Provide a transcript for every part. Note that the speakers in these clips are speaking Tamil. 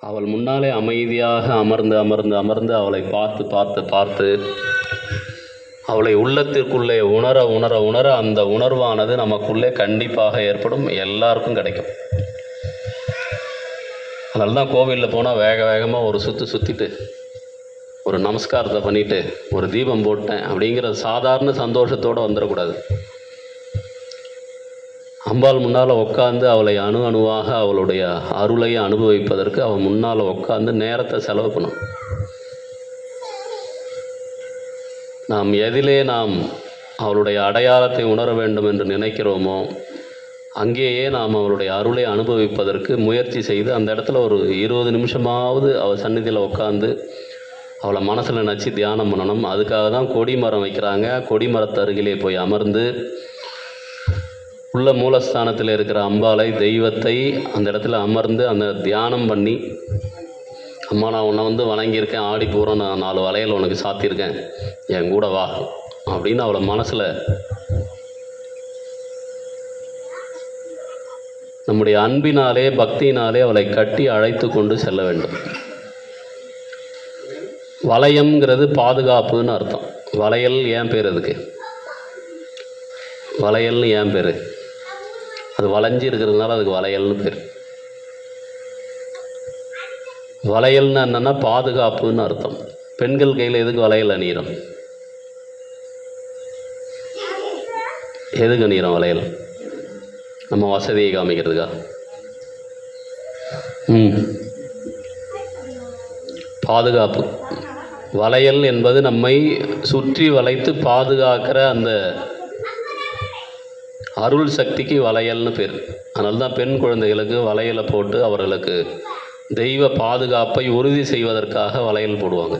அவள் முன்னாலே அமைதியாக அமர்ந்து அமர்ந்து அமர்ந்து அவளை பார்த்து பார்த்து பார்த்து அவளை உள்ளத்திற்குள்ளே உணர உணர உணர அந்த உணர்வானது நமக்குள்ளே கண்டிப்பாக ஏற்படும் எல்லாருக்கும் கிடைக்கும் அதனால தான் கோவிலில் போனால் வேக வேகமாக ஒரு சுற்று சுற்றிட்டு ஒரு நமஸ்காரத்தை பண்ணிவிட்டு ஒரு தீபம் போட்டேன் அப்படிங்கிற சாதாரண சந்தோஷத்தோடு வந்துடக்கூடாது அம்பாள் முன்னால் உட்காந்து அவளை அணு அணுவாக அவளுடைய அருளை அனுபவிப்பதற்கு அவள் முன்னால் உட்காந்து நேரத்தை செலவு பண்ணணும் நாம் எதிலே நாம் அவளுடைய அடையாளத்தை உணர வேண்டும் என்று நினைக்கிறோமோ அங்கேயே நாம் அவளுடைய அருளை அனுபவிப்பதற்கு முயற்சி செய்து அந்த இடத்துல ஒரு இருபது நிமிஷமாவது அவள் சந்நிதியில் உட்காந்து அவளை மனசில் நினச்சி தியானம் பண்ணணும் அதுக்காக தான் கொடிமரம் வைக்கிறாங்க கொடிமரத்து அருகிலே போய் அமர்ந்து உள்ள மூலஸ்தானத்தில் இருக்கிற அம்பாளை தெய்வத்தை அந்த இடத்துல அமர்ந்து அந்த தியானம் பண்ணி அம்மா நான் உன்னை வந்து வணங்கியிருக்கேன் ஆடி பூரம் நான் நாலு வளையல் உனக்கு சாத்தியிருக்கேன் என் கூட வா அப்படின்னு அவளை மனசில் நம்முடைய அன்பினாலே பக்தியினாலே அவளை கட்டி அழைத்து கொண்டு செல்ல வேண்டும் வளையம்ங்கிறது பாதுகாப்புன்னு அர்த்தம் வளையல் ஏன் பேர் அதுக்கு வளையல்னு ஏன் பேர் அது வளைஞ்சு இருக்கிறதுனால அதுக்கு வளையல்னு பேர் வளையல்னு என்னன்னா பாதுகாப்புன்னு அர்த்தம் பெண்கள் கையில் எதுக்கு வளையல் அணியிறோம் எதுக்கு அணியிறோம் வளையல் நம்ம வசதியை காமிக்கிறதுக்கா ம் பாதுகாப்பு வளையல் என்பது நம்மை சுற்றி வளைத்து பாதுகாக்கிற அந்த அருள் சக்திக்கு வளையல்னு பேர் அதனால தான் பெண் குழந்தைகளுக்கு வளையலை போட்டு அவர்களுக்கு தெய்வ பாதுகாப்பை உறுதி செய்வதற்காக வளையல் போடுவாங்க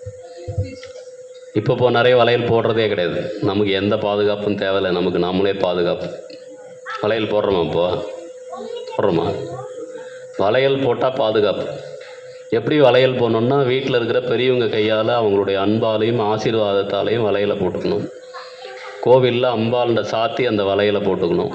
இப்போ இப்போ நிறைய வளையல் போடுறதே கிடையாது நமக்கு எந்த பாதுகாப்பும் தேவையில்லை நமக்கு நம்மளே பாதுகாப்பு வளையல் போடுறோமா இப்போ போடுறோமா வளையல் போட்டால் பாதுகாப்பு எப்படி வளையல் போடணுன்னா வீட்டில் இருக்கிற பெரியவங்க கையால் அவங்களுடைய அன்பாலையும் ஆசீர்வாதத்தாலையும் வளையலை போட்டுக்கணும் கோவிலில் அம்பாள்ன்ற சாத்தி அந்த வளையலை போட்டுக்கணும்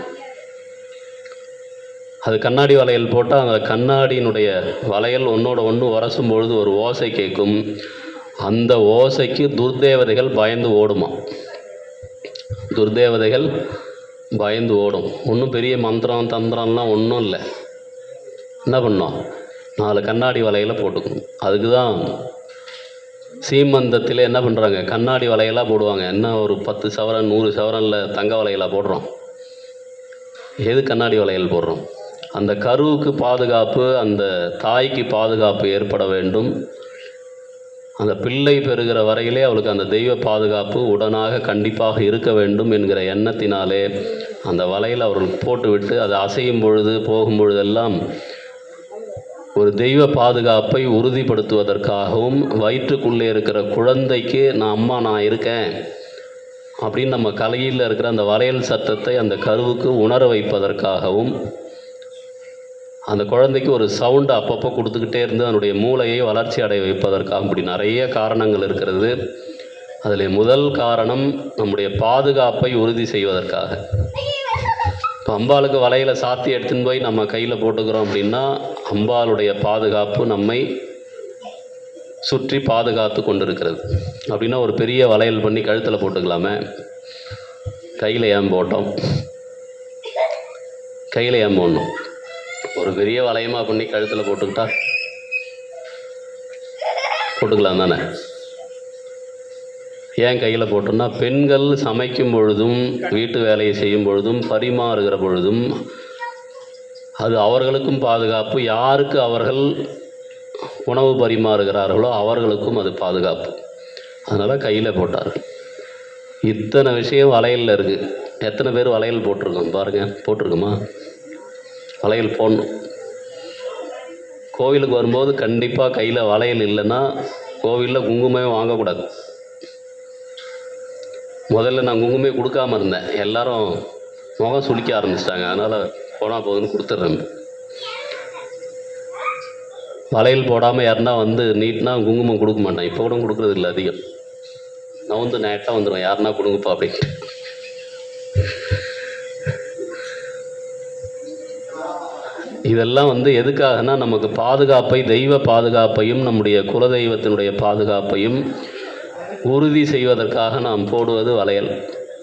அது கண்ணாடி வளையல் போட்டால் அந்த கண்ணாடியினுடைய வளையல் ஒன்றோட ஒன்று உரசும் பொழுது ஒரு ஓசை கேட்கும் அந்த ஓசைக்கு துர்தேவதைகள் பயந்து ஓடுமா துர்தேவதைகள் பயந்து ஓடும் ஒன்றும் பெரிய மந்திரம் தந்திரம்லாம் ஒன்றும் இல்லை என்ன பண்ணோம் நாலு கண்ணாடி வலையில போட்டுக்கணும் அதுக்கு தான் சீமந்தத்தில் என்ன பண்ணுறாங்க கண்ணாடி வலையெல்லாம் போடுவாங்க என்ன ஒரு பத்து சவரன் நூறு சவரனில் தங்க வலையெல்லாம் போடுறோம் எது கண்ணாடி வளையல் போடுறோம் அந்த கருவுக்கு பாதுகாப்பு அந்த தாய்க்கு பாதுகாப்பு ஏற்பட வேண்டும் அந்த பிள்ளை பெறுகிற வரையிலே அவளுக்கு அந்த தெய்வ பாதுகாப்பு உடனாக கண்டிப்பாக இருக்க வேண்டும் என்கிற எண்ணத்தினாலே அந்த வலையில் அவர்களுக்கு போட்டுவிட்டு அது அசையும் பொழுது போகும் பொழுதெல்லாம் ஒரு தெய்வ பாதுகாப்பை உறுதிப்படுத்துவதற்காகவும் வயிற்றுக்குள்ளே இருக்கிற குழந்தைக்கு நான் அம்மா நான் இருக்கேன் அப்படின்னு நம்ம கலையில் இருக்கிற அந்த வளையல் சத்தத்தை அந்த கருவுக்கு உணர வைப்பதற்காகவும் அந்த குழந்தைக்கு ஒரு சவுண்டு அப்பப்போ கொடுத்துக்கிட்டே இருந்து அதனுடைய மூளையை வளர்ச்சி அடைய வைப்பதற்காக இப்படி நிறைய காரணங்கள் இருக்கிறது அதில் முதல் காரணம் நம்முடைய பாதுகாப்பை உறுதி செய்வதற்காக இப்போ அம்பாளுக்கு வலையில சாத்தி எடுத்துன்னு போய் நம்ம கையில் போட்டுக்கிறோம் அப்படின்னா அம்பாளுடைய பாதுகாப்பு நம்மை சுற்றி பாதுகாத்து கொண்டிருக்கிறது அப்படின்னா ஒரு பெரிய வளையல் பண்ணி கழுத்தில் போட்டுக்கலாமே கையில் ஏன் போட்டோம் கையில் ஏன் போடணும் ஒரு பெரிய வளையமாக பண்ணி கழுத்தில் போட்டுக்கிட்டா போட்டுக்கலாம் தானே ஏன் கையில் போட்டோம்னா பெண்கள் சமைக்கும் பொழுதும் வீட்டு வேலையை செய்யும் பொழுதும் பரிமாறுகிற பொழுதும் அது அவர்களுக்கும் பாதுகாப்பு யாருக்கு அவர்கள் உணவு பரிமாறுகிறார்களோ அவர்களுக்கும் அது பாதுகாப்பு அதனால் கையில் போட்டார் இத்தனை விஷயம் வளையலில் இருக்குது எத்தனை பேர் வளையல் போட்டிருக்கோம் பாருங்கள் போட்டிருக்கோமா வளையல் போடணும் கோவிலுக்கு வரும்போது கண்டிப்பாக கையில் வளையல் இல்லைன்னா கோவிலில் குங்குமமே வாங்கக்கூடாது முதல்ல நான் குங்குமே கொடுக்காம இருந்தேன் எல்லாரும் முகம் சுளிக்க ஆரம்பிச்சிட்டாங்க அதனால் போனால் போகுதுன்னு கொடுத்துட்றேன் வளையல் போடாமல் யாருன்னா வந்து நீட்னா குங்குமம் கொடுக்க மாட்டேன் இப்போ கூட கொடுக்குறது இல்லை அதிகம் நான் வந்து நேட்டாக வந்துடுவேன் யாருன்னா கொடுங்கப்பா அப்படின்ட்டு இதெல்லாம் வந்து எதுக்காகனா நமக்கு பாதுகாப்பை தெய்வ பாதுகாப்பையும் நம்முடைய குலதெய்வத்தினுடைய பாதுகாப்பையும் உறுதி செய்வதற்காக நாம் போடுவது வளையல்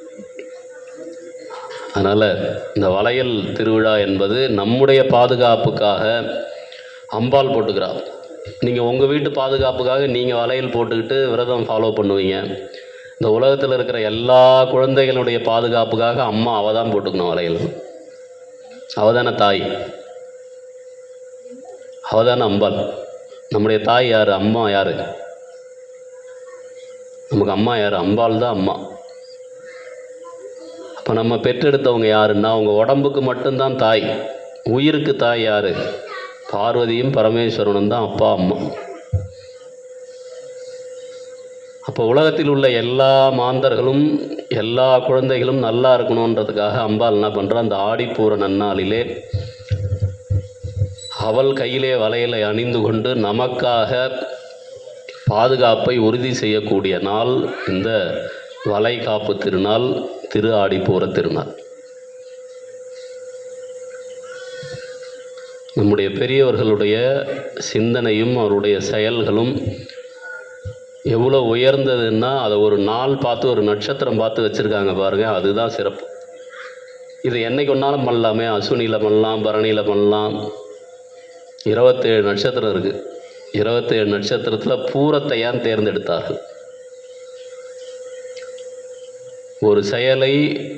அதனால் இந்த வளையல் திருவிழா என்பது நம்முடைய பாதுகாப்புக்காக அம்பாள் போட்டுக்கிறாள் நீங்கள் உங்கள் வீட்டு பாதுகாப்புக்காக நீங்கள் வளையல் போட்டுக்கிட்டு விரதம் ஃபாலோ பண்ணுவீங்க இந்த உலகத்தில் இருக்கிற எல்லா குழந்தைகளுடைய பாதுகாப்புக்காக அம்மா அவள் தான் போட்டுக்கணும் வளையல் அவள் தானே தாய் அவள் தானே அம்பாள் நம்முடைய தாய் யார் அம்மா யார் நமக்கு அம்மா யார் அம்பாள் தான் அம்மா அப்போ நம்ம பெற்றெடுத்தவங்க யாருன்னா அவங்க உடம்புக்கு மட்டும்தான் தாய் உயிருக்கு தாய் யார் பார்வதியும் பரமேஸ்வரனும் தான் அப்பா அம்மா அப்போ உலகத்தில் உள்ள எல்லா மாந்தர்களும் எல்லா குழந்தைகளும் நல்லா இருக்கணுன்றதுக்காக அம்பாள் என்ன பண்ணுறா அந்த ஆடிப்பூர நன்னாளிலே அவள் கையிலே வளையலை அணிந்து கொண்டு நமக்காக பாதுகாப்பை உறுதி செய்யக்கூடிய நாள் இந்த வளைகாப்பு திருநாள் திரு ஆடிப்பூர திருநாள் நம்முடைய பெரியவர்களுடைய சிந்தனையும் அவருடைய செயல்களும் எவ்வளோ உயர்ந்ததுன்னா அதை ஒரு நாள் பார்த்து ஒரு நட்சத்திரம் பார்த்து வச்சுருக்காங்க பாருங்கள் அதுதான் சிறப்பு இது என்னைக்கு ஒன்றாலும் பண்ணலாமே அசுனியில் பண்ணலாம் பரணியில் பண்ணலாம் இருபத்தேழு நட்சத்திரம் இருக்குது இருபத்தேழு நட்சத்திரத்தில் பூரத்தை ஏன் தேர்ந்தெடுத்தார்கள் ஒரு செயலை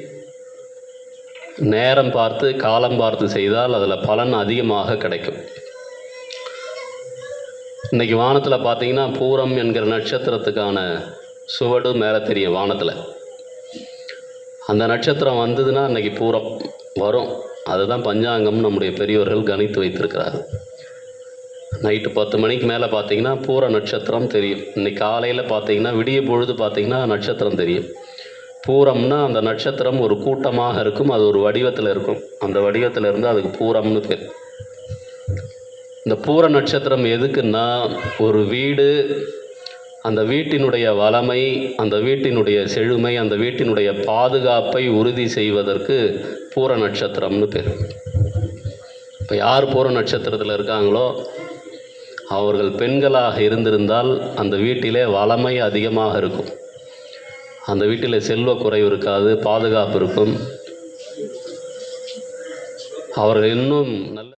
நேரம் பார்த்து காலம் பார்த்து செய்தால் அதில் பலன் அதிகமாக கிடைக்கும் இன்றைக்கி வானத்தில் பார்த்தீங்கன்னா பூரம் என்கிற நட்சத்திரத்துக்கான சுவடு மேலே தெரியும் வானத்தில் அந்த நட்சத்திரம் வந்ததுன்னா அன்னைக்கு பூரம் வரும் அதுதான் பஞ்சாங்கம் நம்முடைய பெரியோர்கள் கணித்து வைத்திருக்கிறார்கள் நைட்டு பத்து மணிக்கு மேலே பார்த்தீங்கன்னா பூர நட்சத்திரம் தெரியும் இன்னைக்கு காலையில் பார்த்தீங்கன்னா விடிய பொழுது பார்த்தீங்கன்னா நட்சத்திரம் தெரியும் பூரம்னா அந்த நட்சத்திரம் ஒரு கூட்டமாக இருக்கும் அது ஒரு வடிவத்தில் இருக்கும் அந்த வடிவத்தில் இருந்து அதுக்கு பூரம்னு பேர் இந்த பூர நட்சத்திரம் எதுக்குன்னா ஒரு வீடு அந்த வீட்டினுடைய வளமை அந்த வீட்டினுடைய செழுமை அந்த வீட்டினுடைய பாதுகாப்பை உறுதி செய்வதற்கு பூர நட்சத்திரம்னு பேர் இப்போ யார் பூர நட்சத்திரத்தில் இருக்காங்களோ அவர்கள் பெண்களாக இருந்திருந்தால் அந்த வீட்டிலே வளமை அதிகமாக இருக்கும் அந்த வீட்டில் செல்வ குறைவு இருக்காது பாதுகாப்பு இருக்கும் அவர்கள் இன்னும் நல்ல